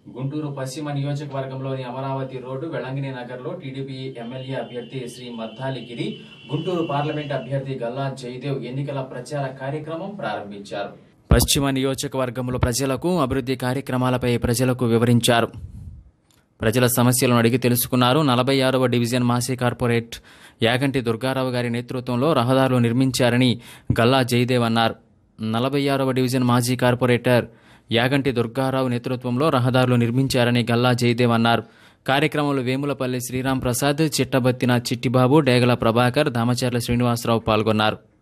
గుంటూరు పశ్చిమ నియోజకవర్గంలోని అమరావతి రోడ్డు వెళంగిని నగర్లో టీడీపీ ఎమ్మెల్యే అభ్యర్థి శ్రీ మద్దాలి గిరి గుంటూరు పార్లమెంట్ అభ్యర్థి గల్లా జయదేవ్ ఎన్నికల ప్రచార కార్యక్రమం ప్రారంభించారు పశ్చిమ నియోజకవర్గంలో ప్రజలకు అభివృద్ధి కార్యక్రమాలపై ప్రజలకు వివరించారు ప్రజల సమస్యలను అడిగి తెలుసుకున్నారు నలభై ఆరవ డివిజన్ మాసీ కార్పొరేట్ యాగంటి దుర్గారావు గారి నేతృత్వంలో రహదారులు నిర్మించారని గల్లా జయదేవ్ అన్నారు నలభై ఆరవ డివిజన్ మాజీ కార్పొరేటర్ యాగంటి దుర్గారావు నేతృత్వంలో రహదారులు నిర్మించారని గల్లా జయదేవ్ అన్నారు కార్యక్రమంలో వేములపల్లి శ్రీరాం ప్రసాద్ చిట్టబత్తిన చిట్టిబాబు డేగల ప్రభాకర్ దామచర్ల శ్రీనివాసరావు పాల్గొన్నారు